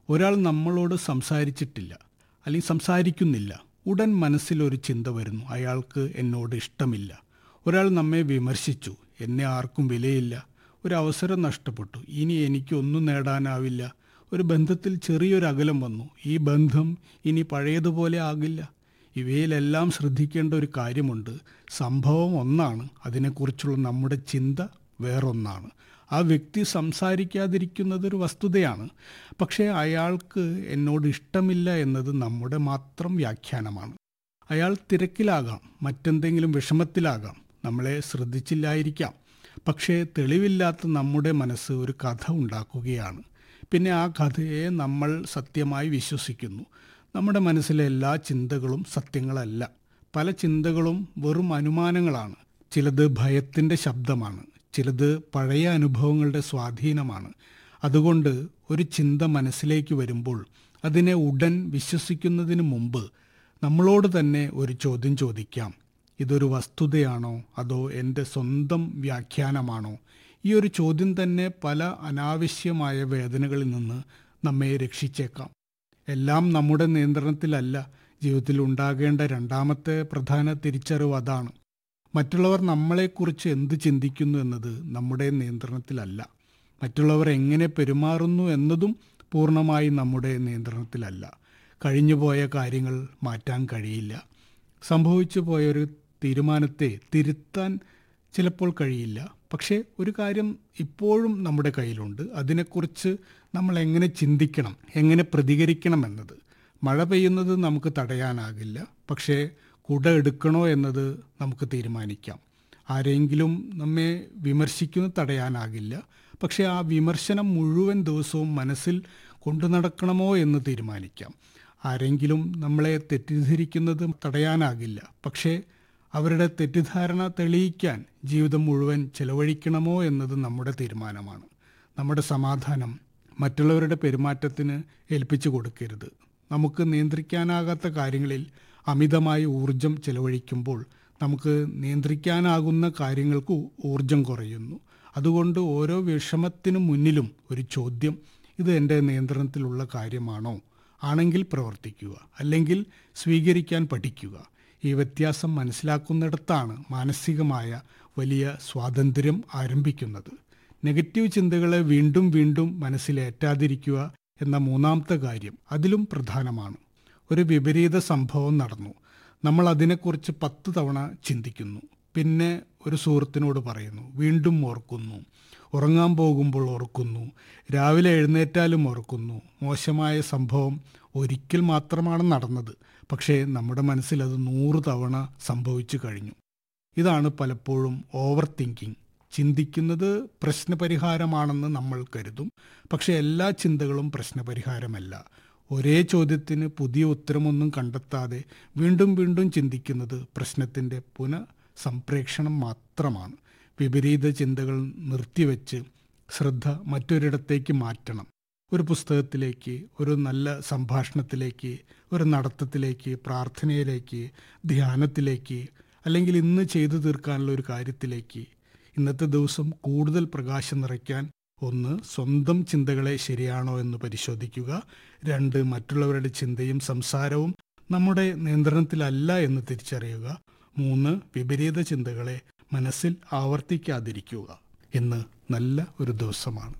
ഒരാൾ നമ്മളോട് സംസാരിച്ചിട്ടില്ല അല്ലെങ്കിൽ സംസാരിക്കുന്നില്ല ഉടൻ മനസ്സിലൊരു ചിന്ത വരുന്നു അയാൾക്ക് എന്നോട് ഇഷ്ടമില്ല ഒരാൾ നമ്മെ വിമർശിച്ചു എന്നെ ആർക്കും വിലയില്ല ഒരു അവസരം നഷ്ടപ്പെട്ടു ഇനി എനിക്കൊന്നും നേടാനാവില്ല ഒരു ബന്ധത്തിൽ ചെറിയൊരു അകലം വന്നു ഈ ബന്ധം ഇനി പഴയതുപോലെ ആകില്ല ഇവയിലെല്ലാം ശ്രദ്ധിക്കേണ്ട ഒരു കാര്യമുണ്ട് സംഭവം ഒന്നാണ് അതിനെക്കുറിച്ചുള്ള നമ്മുടെ ചിന്ത വേറൊന്നാണ് ആ വ്യക്തി സംസാരിക്കാതിരിക്കുന്നത് ഒരു വസ്തുതയാണ് പക്ഷേ അയാൾക്ക് എന്നോട് ഇഷ്ടമില്ല എന്നത് നമ്മുടെ മാത്രം വ്യാഖ്യാനമാണ് അയാൾ തിരക്കിലാകാം മറ്റെന്തെങ്കിലും വിഷമത്തിലാകാം നമ്മളെ ശ്രദ്ധിച്ചില്ലായിരിക്കാം പക്ഷേ തെളിവില്ലാത്ത നമ്മുടെ മനസ്സ് ഒരു കഥ ഉണ്ടാക്കുകയാണ് പിന്നെ ആ കഥയെ നമ്മൾ സത്യമായി വിശ്വസിക്കുന്നു നമ്മുടെ മനസ്സിലെ എല്ലാ ചിന്തകളും സത്യങ്ങളല്ല പല ചിന്തകളും വെറും അനുമാനങ്ങളാണ് ചിലത് ഭയത്തിൻ്റെ ശബ്ദമാണ് ചിലത് പഴയ അനുഭവങ്ങളുടെ സ്വാധീനമാണ് അതുകൊണ്ട് ഒരു ചിന്ത മനസ്സിലേക്ക് വരുമ്പോൾ അതിനെ ഉടൻ വിശ്വസിക്കുന്നതിന് മുമ്പ് നമ്മളോട് തന്നെ ഒരു ചോദ്യം ചോദിക്കാം ഇതൊരു വസ്തുതയാണോ അതോ എൻ്റെ സ്വന്തം വ്യാഖ്യാനമാണോ ഈ ഒരു ചോദ്യം തന്നെ പല അനാവശ്യമായ വേദനകളിൽ നിന്ന് നമ്മെ രക്ഷിച്ചേക്കാം എല്ലാം നമ്മുടെ നിയന്ത്രണത്തിലല്ല ജീവിതത്തിൽ ഉണ്ടാകേണ്ട രണ്ടാമത്തെ പ്രധാന തിരിച്ചറിവ് അതാണ് മറ്റുള്ളവർ നമ്മളെക്കുറിച്ച് എന്ത് ചിന്തിക്കുന്നു എന്നത് നമ്മുടെ നിയന്ത്രണത്തിലല്ല മറ്റുള്ളവർ എങ്ങനെ പെരുമാറുന്നു എന്നതും പൂർണ്ണമായി നമ്മുടെ നിയന്ത്രണത്തിലല്ല കഴിഞ്ഞുപോയ കാര്യങ്ങൾ മാറ്റാൻ കഴിയില്ല സംഭവിച്ചു പോയൊരു തീരുമാനത്തെ തിരുത്താൻ ചിലപ്പോൾ കഴിയില്ല പക്ഷേ ഒരു കാര്യം ഇപ്പോഴും നമ്മുടെ കയ്യിലുണ്ട് അതിനെക്കുറിച്ച് നമ്മൾ എങ്ങനെ ചിന്തിക്കണം എങ്ങനെ പ്രതികരിക്കണം എന്നത് മഴ പെയ്യുന്നത് നമുക്ക് തടയാനാകില്ല പക്ഷേ കുട എടുക്കണോ എന്നത് നമുക്ക് തീരുമാനിക്കാം ആരെങ്കിലും നമ്മെ വിമർശിക്കുന്നത് തടയാനാകില്ല പക്ഷേ ആ വിമർശനം മുഴുവൻ ദിവസവും മനസ്സിൽ കൊണ്ടു നടക്കണമോ എന്ന് തീരുമാനിക്കാം ആരെങ്കിലും നമ്മളെ തെറ്റിദ്ധരിക്കുന്നത് തടയാനാകില്ല പക്ഷേ അവരുടെ തെറ്റിദ്ധാരണ തെളിയിക്കാൻ ജീവിതം മുഴുവൻ ചെലവഴിക്കണമോ എന്നത് നമ്മുടെ തീരുമാനമാണ് നമ്മുടെ സമാധാനം മറ്റുള്ളവരുടെ പെരുമാറ്റത്തിന് ഏൽപ്പിച്ചു കൊടുക്കരുത് നമുക്ക് നിയന്ത്രിക്കാനാകാത്ത കാര്യങ്ങളിൽ അമിതമായ ഊർജം ചെലവഴിക്കുമ്പോൾ നമുക്ക് നിയന്ത്രിക്കാനാകുന്ന കാര്യങ്ങൾക്ക് ഊർജം കുറയുന്നു അതുകൊണ്ട് ഓരോ വിഷമത്തിനു മുന്നിലും ഒരു ചോദ്യം ഇത് എൻ്റെ നിയന്ത്രണത്തിലുള്ള കാര്യമാണോ ആണെങ്കിൽ പ്രവർത്തിക്കുക അല്ലെങ്കിൽ സ്വീകരിക്കാൻ പഠിക്കുക ഈ വ്യത്യാസം മനസ്സിലാക്കുന്നിടത്താണ് മാനസികമായ വലിയ സ്വാതന്ത്ര്യം ആരംഭിക്കുന്നത് നെഗറ്റീവ് ചിന്തകളെ വീണ്ടും വീണ്ടും മനസ്സിലേറ്റാതിരിക്കുക എന്ന മൂന്നാമത്തെ കാര്യം അതിലും പ്രധാനമാണ് ഒരു വിപരീത സംഭവം നടന്നു നമ്മൾ അതിനെക്കുറിച്ച് പത്ത് തവണ ചിന്തിക്കുന്നു പിന്നെ ഒരു സുഹൃത്തിനോട് പറയുന്നു വീണ്ടും ഓർക്കുന്നു ഉറങ്ങാൻ പോകുമ്പോൾ ഓർക്കുന്നു രാവിലെ എഴുന്നേറ്റാലും ഓർക്കുന്നു മോശമായ സംഭവം ഒരിക്കൽ മാത്രമാണ് നടന്നത് പക്ഷേ നമ്മുടെ മനസ്സിൽ അത് നൂറ് തവണ സംഭവിച്ചു കഴിഞ്ഞു ഇതാണ് പലപ്പോഴും ഓവർ തിങ്കിങ് ചിന്തിക്കുന്നത് പ്രശ്നപരിഹാരമാണെന്ന് നമ്മൾ കരുതും പക്ഷേ എല്ലാ ചിന്തകളും പ്രശ്നപരിഹാരമല്ല ഒരേ ചോദ്യത്തിന് പുതിയ ഉത്തരമൊന്നും കണ്ടെത്താതെ വീണ്ടും വീണ്ടും ചിന്തിക്കുന്നത് പ്രശ്നത്തിൻ്റെ പുനഃസംപ്രേക്ഷണം മാത്രമാണ് വിപരീത ചിന്തകൾ നിർത്തിവെച്ച് ശ്രദ്ധ മറ്റൊരിടത്തേക്ക് മാറ്റണം ഒരു പുസ്തകത്തിലേക്ക് ഒരു നല്ല സംഭാഷണത്തിലേക്ക് ഒരു നടത്തത്തിലേക്ക് പ്രാർത്ഥനയിലേക്ക് ധ്യാനത്തിലേക്ക് അല്ലെങ്കിൽ ഇന്ന് ചെയ്തു തീർക്കാനുള്ള ഒരു കാര്യത്തിലേക്ക് ഇന്നത്തെ ദിവസം കൂടുതൽ പ്രകാശം നിറയ്ക്കാൻ ഒന്ന് സ്വന്തം ചിന്തകളെ ശരിയാണോ എന്ന് പരിശോധിക്കുക രണ്ട് മറ്റുള്ളവരുടെ ചിന്തയും സംസാരവും നമ്മുടെ നിയന്ത്രണത്തിലല്ല എന്ന് തിരിച്ചറിയുക മൂന്ന് വിപരീത ചിന്തകളെ മനസ്സിൽ ആവർത്തിക്കാതിരിക്കുക ഇന്ന് നല്ല ഒരു ദിവസമാണ്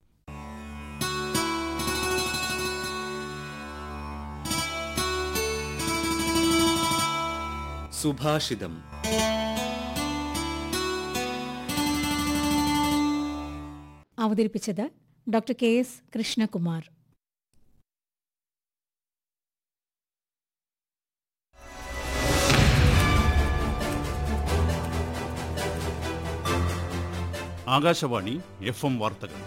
സുഭാഷിതം അവതരിപ്പിച്ചത് doctor K S Krishnakumar Akashvani F M വാർത്തകൾ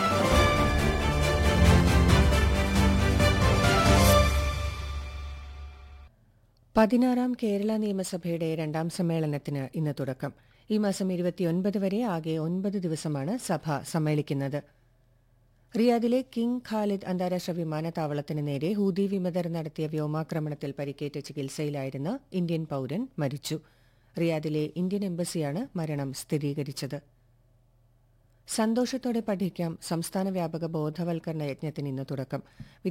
പതിനാറാം കേരള നിയമസഭയുടെ രണ്ടാം സമ്മേളനത്തിന് ഇന്ന് തുടക്കം ഈ മാസം ഇരുപത്തിയൊൻപത് വരെ ആകെ ഒൻപത് ദിവസമാണ് സഭ സമ്മേളിക്കുന്നത് റിയാദിലെ കിങ് ഖാലിദ് അന്താരാഷ്ട്ര വിമാനത്താവളത്തിന് നേരെ ഹൂതി വിമതർ നടത്തിയ വ്യോമാക്രമണത്തിൽ പരിക്കേറ്റ ചികിത്സയിലായിരുന്ന ഇന്ത്യൻ പൌരൻ മരിച്ചു റിയാദിലെ ഇന്ത്യൻ എംബസിയാണ് മരണം സ്ഥിരീകരിച്ചത് സന്തോഷത്തോടെ പഠിക്കാം സംസ്ഥാന വ്യാപക ബോധവൽക്കരണ യജ്ഞത്തിന് ഇന്ന് തുടക്കം